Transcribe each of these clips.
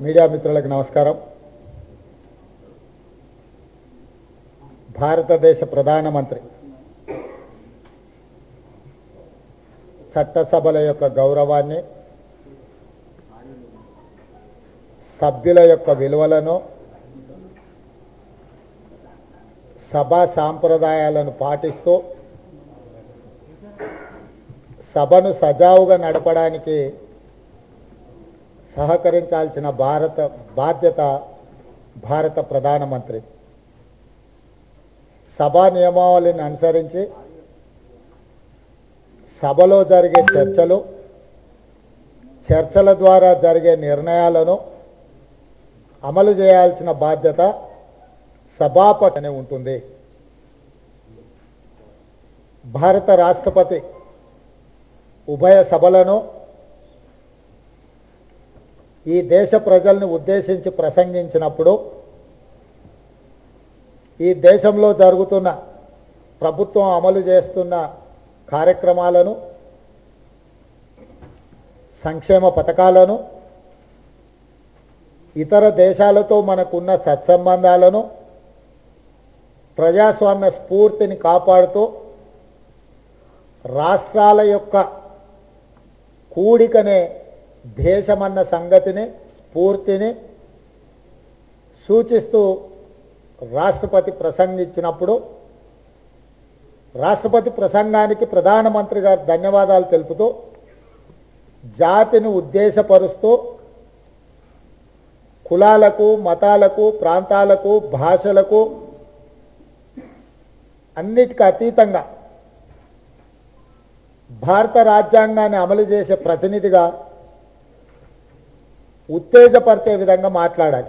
media మిత్రులకు నమస్కారం భారతదేశ ప్రధానమంత్రి చట్టసభల యొక్క గౌరవాన్ని సభ్యుల యొక్క విలువలను సభా సాంప్రదాయాలను పాటిస్తూ సభను సజావుగా నడపడానికి సహకరించాల్సిన భారత బాధ్యత భారత ప్రధానమంత్రి సభా నియమావళిని అనుసరించి సభలో జరిగే చర్చలు చర్చల ద్వారా జరిగే నిర్ణయాలను అమలు చేయాల్సిన బాధ్యత సభాపతినే ఉంటుంది భారత రాష్ట్రపతి ఉభయ సభలను ఈ దేశ ప్రజల్ని ఉద్దేశించి ప్రసంగించినప్పుడు ఈ దేశంలో జరుగుతున్న ప్రభుత్వం అమలు చేస్తున్న కార్యక్రమాలను సంక్షేమ పథకాలను ఇతర దేశాలతో మనకున్న సత్సంబంధాలను ప్రజాస్వామ్య స్ఫూర్తిని కాపాడుతూ రాష్ట్రాల యొక్క కూడికనే దేశమన్న సంగతిని స్ఫూర్తిని సూచిస్తూ రాష్ట్రపతి ప్రసంగించినప్పుడు రాష్ట్రపతి ప్రసంగానికి ప్రధానమంత్రి గారు ధన్యవాదాలు తెలుపుతూ జాతిని ఉద్దేశపరుస్తూ కులాలకు మతాలకు ప్రాంతాలకు భాషలకు అన్నిటికీ అతీతంగా భారత రాజ్యాంగాన్ని అమలు చేసే ప్రతినిధిగా ఉత్తేజపరిచే విధంగా మాట్లాడాలి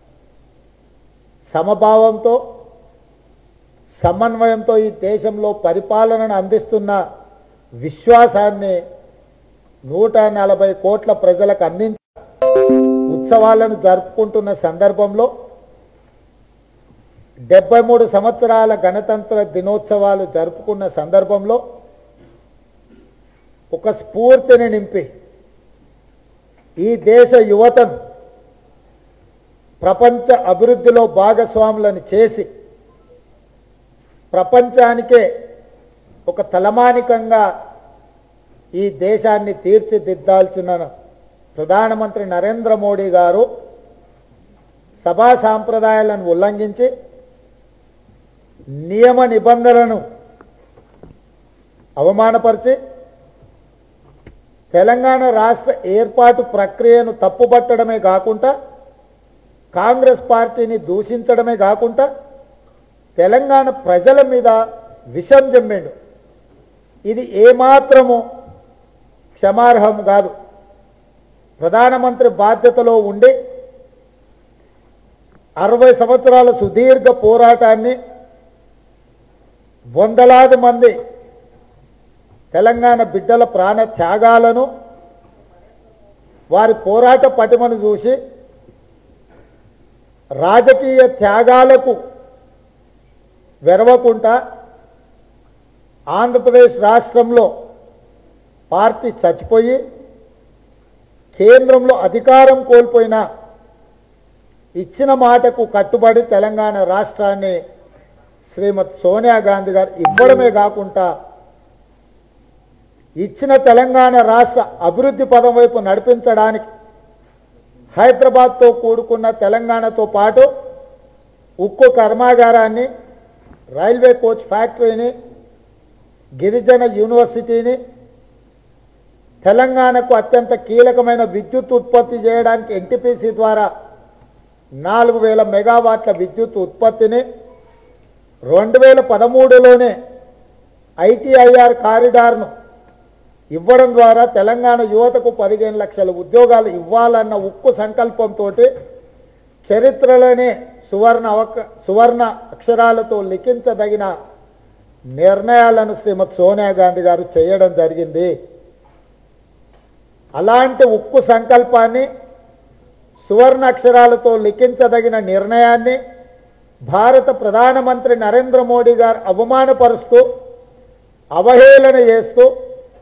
సమభావంతో సమన్వయంతో ఈ దేశంలో పరిపాలనను అందిస్తున్న విశ్వాసాన్ని నూట నలభై కోట్ల ప్రజలకు అందించి ఉత్సవాలను జరుపుకుంటున్న సందర్భంలో డెబ్బై మూడు సంవత్సరాల గణతంత్ర దినోత్సవాలు జరుపుకున్న సందర్భంలో ఒక స్ఫూర్తిని నింపి ఈ దేశ యువతను ప్రపంచ అభివృద్ధిలో భాగస్వాములను చేసి ప్రపంచానికే ఒక తలమానికంగా ఈ దేశాన్ని తీర్చిదిద్దాల్సిన ప్రధానమంత్రి నరేంద్ర మోడీ గారు సభా సాంప్రదాయాలను ఉల్లంఘించి నియమ నిబంధనలను అవమానపరిచి తెలంగాణ రాష్ట్ర ఏర్పాటు ప్రక్రియను తప్పుపట్టడమే కాకుండా కాంగ్రెస్ పార్టీని దూషించడమే కాకుండా తెలంగాణ ప్రజల మీద విషం జమ్మిండు ఇది ఏమాత్రము క్షమార్హం కాదు ప్రధానమంత్రి బాధ్యతలో ఉండి అరవై సంవత్సరాల సుదీర్ఘ పోరాటాన్ని వందలాది మంది తెలంగాణ బిడ్డల ప్రాణ త్యాగాలను వారి పోరాట పటిమను చూసి రాజకీయ త్యాగాలకు వెరవకుండా ఆంధ్రప్రదేశ్ రాష్ట్రంలో పార్టీ చచ్చిపోయి కేంద్రంలో అధికారం కోల్పోయిన ఇచ్చిన మాటకు కట్టుబడి తెలంగాణ రాష్ట్రాన్ని శ్రీమతి సోనియా గాంధీ గారు ఇవ్వడమే కాకుండా ఇచ్చిన తెలంగాణ రాష్ట్ర అభివృద్ధి పదం వైపు నడిపించడానికి హైదరాబాద్తో కూడుకున్న తెలంగాణతో పాటు ఉక్కు కర్మాగారాన్ని రైల్వే కోచ్ ఫ్యాక్టరీని గిరిజన యూనివర్సిటీని తెలంగాణకు అత్యంత కీలకమైన విద్యుత్ ఉత్పత్తి చేయడానికి ఎన్టీపీసీ ద్వారా నాలుగు వేల మెగావాట్ల విద్యుత్ ఉత్పత్తిని రెండు వేల పదమూడులోనే ఐటీఐఆర్ కారిడార్ను ఇవ్వడం ద్వారా తెలంగాణ యువతకు పదిహేను లక్షల ఉద్యోగాలు ఇవ్వాలన్న ఉక్కు సంకల్పంతో చరిత్రలోనే సువర్ణ అవక సువర్ణ అక్షరాలతో లిఖించదగిన నిర్ణయాలను శ్రీమతి సోనియా గాంధీ గారు చేయడం జరిగింది అలాంటి ఉక్కు సంకల్పాన్ని సువర్ణ అక్షరాలతో లిఖించదగిన నిర్ణయాన్ని భారత ప్రధానమంత్రి నరేంద్ర మోడీ గారు అవమానపరుస్తూ అవహేళన చేస్తూ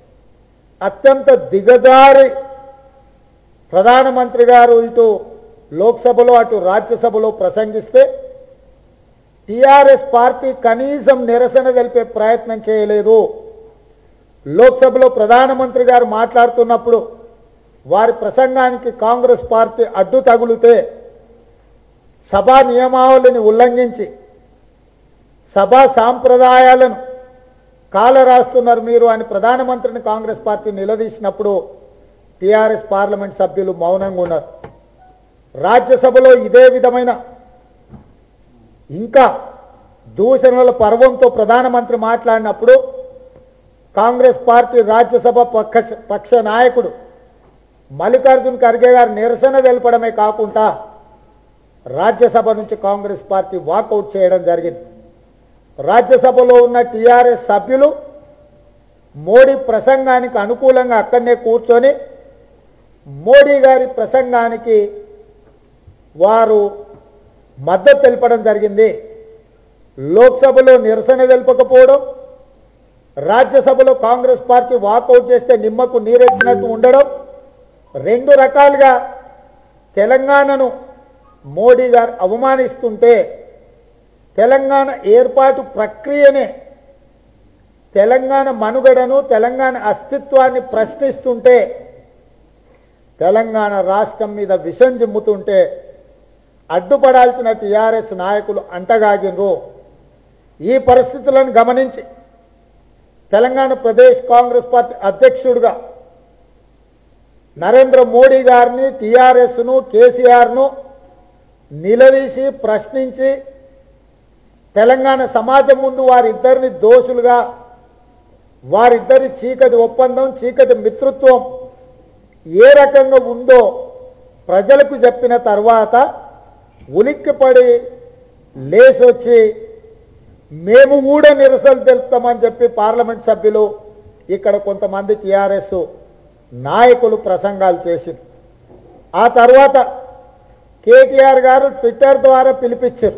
అత్యంత దిగజారి ప్రధానమంత్రి గారు ఇటు లోక్సభలో అటు రాజ్యసభలో ప్రసంగిస్తే టిఆర్ఎస్ పార్టీ కనీసం నిరసన తెలిపే ప్రయత్నం చేయలేదు లోక్సభలో ప్రధానమంత్రి గారు మాట్లాడుతున్నప్పుడు వారి ప్రసంగానికి కాంగ్రెస్ పార్టీ అడ్డు తగులితే సభా నియమావళిని ఉల్లంఘించి సభా సాంప్రదాయాలను కాల రాస్తున్నారు మీరు అని ప్రధానమంత్రిని కాంగ్రెస్ పార్టీ నిలదీసినప్పుడు టిఆర్ఎస్ పార్లమెంట్ సభ్యులు మౌనంగా ఉన్నారు రాజ్యసభలో ఇదే విధమైన ఇంకా దూషణల పర్వంతో ప్రధానమంత్రి మాట్లాడినప్పుడు కాంగ్రెస్ పార్టీ రాజ్యసభ పక్ష పక్ష నాయకుడు మల్లికార్జున్ ఖర్గే గారు నిరసన తెలపడమే కాకుండా రాజ్యసభ నుంచి కాంగ్రెస్ పార్టీ వాకౌట్ చేయడం జరిగింది రాజ్యసభలో ఉన్న టీఆర్ఎస్ సభ్యులు మోడీ ప్రసంగానికి అనుకూలంగా అక్కడనే కూర్చొని మోడీ గారి ప్రసంగానికి వారు మద్దతు తెలపడం జరిగింది లోక్సభలో నిరసన తెలపకపోవడం రాజ్యసభలో కాంగ్రెస్ పార్టీ వాకౌట్ చేస్తే నిమ్మకు నీరెత్తినట్టు ఉండడం రెండు రకాలుగా తెలంగాణను మోడీ గారు అవమానిస్తుంటే తెలంగాణ ఏర్పాటు ప్రక్రియనే తెలంగాణ మనుగడను తెలంగాణ అస్తిత్వాన్ని ప్రశ్నిస్తుంటే తెలంగాణ రాష్ట్రం మీద విషం జిమ్ముతుంటే అడ్డుపడాల్సిన టీఆర్ఎస్ నాయకులు అంటగాగినరు ఈ పరిస్థితులను గమనించి తెలంగాణ ప్రదేశ్ కాంగ్రెస్ పార్టీ అధ్యక్షుడిగా నరేంద్ర మోడీ గారిని టీఆర్ఎస్ను కేసీఆర్ను నిలదీసి ప్రశ్నించి తెలంగాణ సమాజం ముందు వారిద్దరిని దోషులుగా వారిద్దరి చీకటి ఒప్పందం చీకటి మిత్రుత్వం ఏ రకంగా ఉందో ప్రజలకు చెప్పిన తర్వాత ఉలిక్కిపడి లేసొచ్చి మేము కూడా నిరసన తెలుపుతామని చెప్పి పార్లమెంట్ సభ్యులు ఇక్కడ కొంతమంది టిఆర్ఎస్ నాయకులు ప్రసంగాలు చేసింది ఆ తర్వాత కేటీఆర్ గారు ట్విట్టర్ ద్వారా పిలిపించారు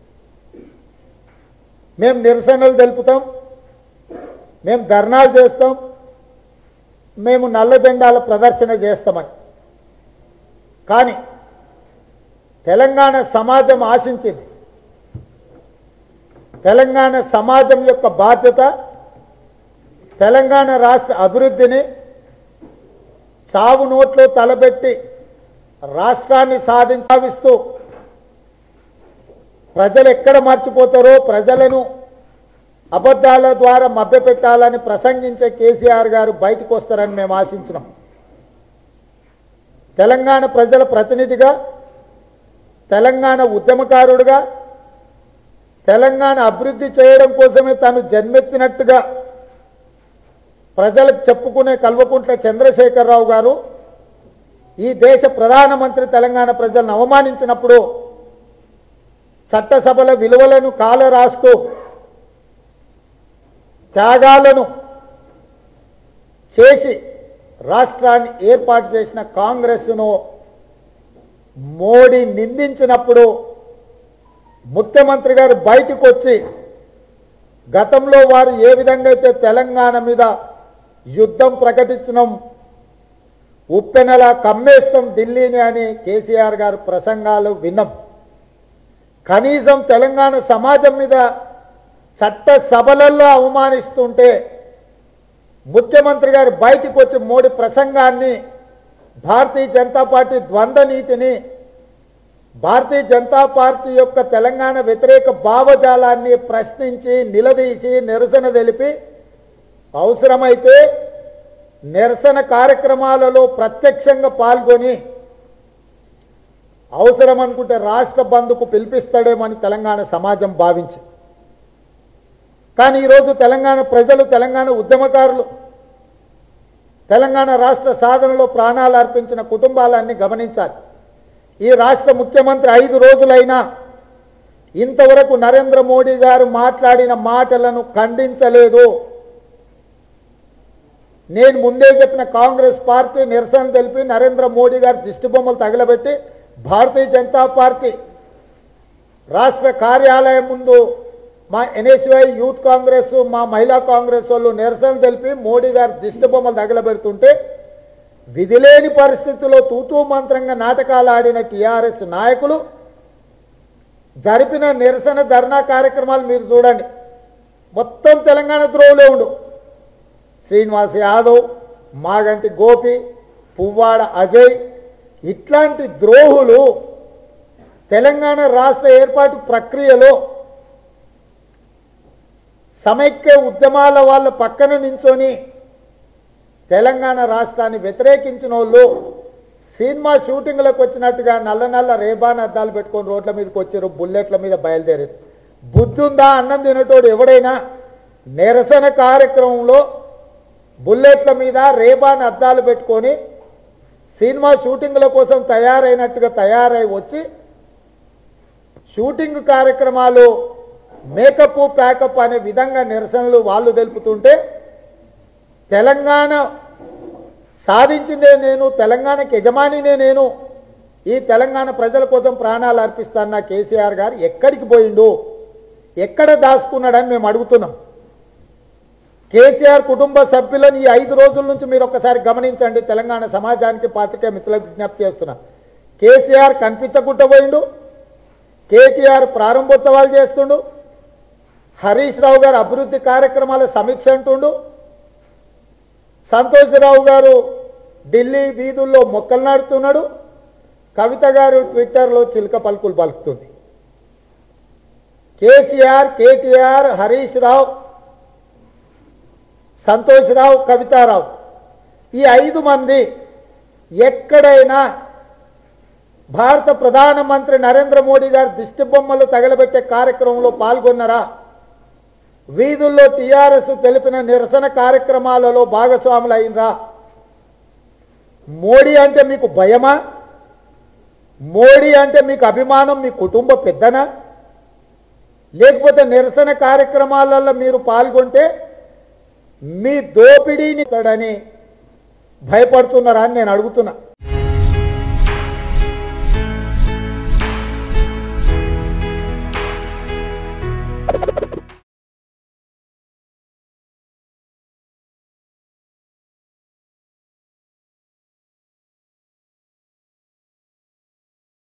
మేము నిరసనలు తెలుపుతాం మేము ధర్నాలు చేస్తాం మేము నల్ల జెండాల ప్రదర్శన చేస్తామని కానీ తెలంగాణ సమాజం ఆశించింది తెలంగాణ సమాజం యొక్క బాధ్యత తెలంగాణ రాష్ట్ర అభివృద్ధిని చావు నోట్లో తలబెట్టి రాష్ట్రాన్ని సాధించావిస్తూ ప్రజలు ఎక్కడ మర్చిపోతారో ప్రజలను అబద్ధాల ద్వారా మభ్యపెట్టాలని ప్రసంగించే కేసీఆర్ గారు బయటకు వస్తారని మేము ఆశించినాం తెలంగాణ ప్రజల ప్రతినిధిగా తెలంగాణ ఉద్యమకారుడుగా తెలంగాణ అభివృద్ధి చేయడం కోసమే తాను జన్మెత్తినట్టుగా ప్రజలకు చెప్పుకునే కల్వకుంట్ల చంద్రశేఖరరావు గారు ఈ దేశ ప్రధానమంత్రి తెలంగాణ ప్రజలను అవమానించినప్పుడు చట్టసభల విలువలను కాల రాస్తూ త్యాగాలను చేసి రాష్ట్రాన్ని ఏర్పాటు చేసిన కాంగ్రెస్ను మోడీ నిందించినప్పుడు ముఖ్యమంత్రి గారు బయటకు వచ్చి గతంలో వారు ఏ విధంగా అయితే తెలంగాణ మీద యుద్ధం ప్రకటించడం ఉప్పెనలా కమ్మేస్తాం ఢిల్లీని అని కేసీఆర్ గారు ప్రసంగాలు విన్నాం కనీసం తెలంగాణ సమాజం మీద చట్ట సభలలో అవమానిస్తుంటే ముఖ్యమంత్రి గారు బయటకు వచ్చి మోడీ ప్రసంగాన్ని భారతీయ జనతా పార్టీ ద్వంద్వ నీతిని భారతీయ జనతా పార్టీ యొక్క తెలంగాణ వ్యతిరేక భావజాలాన్ని ప్రశ్నించి నిలదీసి నిరసన తెలిపి అవసరమైతే నిరసన కార్యక్రమాలలో ప్రత్యక్షంగా పాల్గొని అవసరం అనుకుంటే రాష్ట్ర బంధుకు పిలిపిస్తాడేమని తెలంగాణ సమాజం భావించి కానీ ఈరోజు తెలంగాణ ప్రజలు తెలంగాణ ఉద్యమకారులు తెలంగాణ రాష్ట్ర సాధనలో ప్రాణాలు అర్పించిన కుటుంబాలన్నీ గమనించాలి ఈ రాష్ట్ర ముఖ్యమంత్రి ఐదు రోజులైనా ఇంతవరకు నరేంద్ర మోడీ గారు మాట్లాడిన మాటలను ఖండించలేదు నేను ముందే చెప్పిన కాంగ్రెస్ పార్టీ నిరసన తెలిపి నరేంద్ర మోడీ గారు దిష్టిబొమ్మలు తగలబెట్టి భారతీయ జనతా పార్టీ రాష్ట్ర కార్యాలయం ముందు మా ఎన్ఎస్వై యూత్ కాంగ్రెస్ మా మహిళా కాంగ్రెస్ వాళ్ళు నిరసన తెలిపి మోడీ గారు దిష్టి బొమ్మలు తగలబెడుతుంటే విధిలేని పరిస్థితుల్లో తూతూ మంత్రంగా నాటకాలు ఆడిన టీఆర్ఎస్ నాయకులు జరిపిన నిరసన ధర్నా కార్యక్రమాలు మీరు చూడండి మొత్తం తెలంగాణ ద్రోవులే ఉండు శ్రీనివాస్ యాదవ్ మాగంటి గోపి పువ్వాడ అజయ్ ఇట్లాంటి ద్రోహులు తెలంగాణ రాష్ట్ర ఏర్పాటు ప్రక్రియలో సమైక్య ఉద్యమాల వాళ్ళ పక్కన నించొని తెలంగాణ రాష్ట్రాన్ని వ్యతిరేకించిన వాళ్ళు సినిమా షూటింగ్లకు వచ్చినట్టుగా నల్ల నల్ల రేబాన్ అద్దాలు పెట్టుకొని రోడ్ల మీదకి వచ్చారు బుల్లెట్ల మీద బయలుదేరారు బుద్ధుందా అన్నం తినటోడు ఎవడైనా నిరసన కార్యక్రమంలో బుల్లెట్ల మీద రేబాన్ అద్దాలు పెట్టుకొని సినిమా షూటింగ్ల కోసం తయారైనట్టుగా తయారై వచ్చి షూటింగ్ కార్యక్రమాలు మేకప్ ప్యాకప్ అనే విధంగా నిరసనలు వాళ్ళు తెలుపుతుంటే తెలంగాణ సాధించిందే నేను తెలంగాణకి యజమానినే నేను ఈ తెలంగాణ ప్రజల కోసం ప్రాణాలు అర్పిస్తాన్న కేసీఆర్ గారు ఎక్కడికి పోయిండు ఎక్కడ దాచుకున్నాడని మేము అడుగుతున్నాం కేసీఆర్ కుటుంబ సభ్యులను ఈ ఐదు రోజుల నుంచి మీరు ఒక్కసారి గమనించండి తెలంగాణ సమాజానికి పాతికే మిత్రులకు విజ్ఞప్తి చేస్తున్నా కేసీఆర్ కనిపించకుండా పోయిండు కేటీఆర్ ప్రారంభోత్సవాలు చేస్తుండు హరీష్ రావు గారు అభివృద్ధి కార్యక్రమాల సమీక్ష అంటుండు సంతోషరావు గారు ఢిల్లీ వీధుల్లో మొక్కలు నాడుతున్నాడు కవిత గారు ట్విట్టర్లో చిలుక పలుకులు పలుకుతుంది కేసీఆర్ కేటీఆర్ హరీష్ రావు సంతోష్ రావు కవితారావు ఈ ఐదు మంది ఎక్కడైనా భారత ప్రధానమంత్రి నరేంద్ర మోడీ గారు దిష్టి బొమ్మలు తగలబెట్టే కార్యక్రమంలో పాల్గొన్నారా వీధుల్లో టీఆర్ఎస్ తెలిపిన నిరసన కార్యక్రమాలలో భాగస్వాములు అయినరా మోడీ అంటే మీకు భయమా మోడీ అంటే మీకు అభిమానం మీ కుటుంబ పెద్దనా లేకపోతే నిరసన కార్యక్రమాలలో మీరు పాల్గొంటే మీ దోపిడీని తడని భయపడుతున్నారా అని నేను అడుగుతున్నా